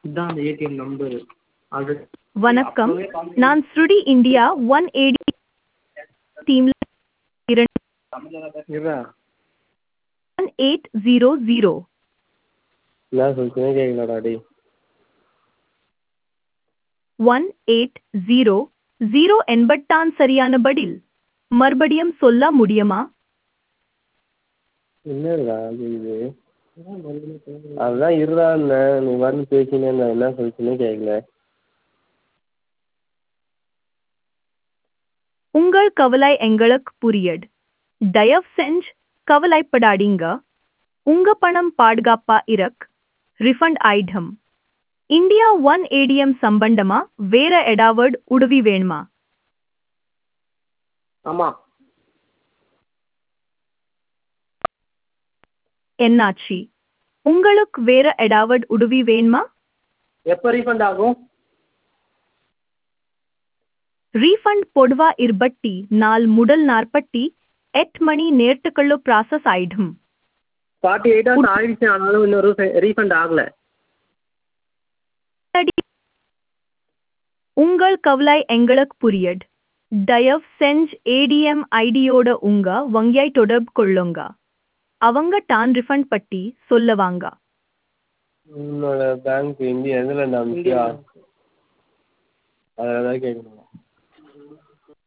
இதான் அந்த ATM number அது வணக்கம் நான் ஸ்ருடி இந்தியா ஒன் ஏடி டீம்ல இரண்டு இருடா ஒன் எயிட் ஜீரோ ஜீரோ என்ன சொல்லிச்சுனே கேட்கலடா டேய் ஒன் எயிட் ஜீரோ ஜீரோ என்பதுதான் சரியான பதில் மறுபடியும் சொல்ல முடியுமா என்னடா அது இது அதுதான் இருடான்னு நீ வந்து பேசினே இருந்த என்ன சொல்லிச்சுனே கேட்கல உங்கள் கவலை எங்களுக்கு புரியுது தயவு செஞ்சு கவலைப்படாதீங்க உங்க பணம் பாதுகாப்பா இருக் ரிஃபண்ட் ஆயிடும் இந்தியா ஒன் ஏடிஎம் சம்பந்தமா வேற ஏதாவது உதவி வேணுமா ஆமாம் என்னாச்சு உங்களுக்கு வேற ஏதாவது உதவி வேணுமா எப்போ ரீஃபண்ட் ஆகும் ரீஃபண்ட் பொதுவா இருபட்டி நாள் முதல் நாற்பத்தி எட்டு மணி நேரத்துக்குள்ள ப்ராசஸ் ஆயிடும் ஃபார்ட்டி எயிட் ஹவர்ஸ் ஆயிடுச்சு ஆனாலும் இன்னொரு ரீஃபண்ட் ஆகலை உங்கள் கவலை எங்களுக்கு புரியுது தயவு செஞ்சு ஏடிஎம் ஐடியோட உங்க வங்கியை தொடர்பு கொள்ளுங்க அவங்க தான் ரிஃபண்ட் பட்டி சொல்லுவாங்க உன்னோட பேங்க் இந்தியா எதில் நம்பிக்கையா அதில் தான் கேட்கணும்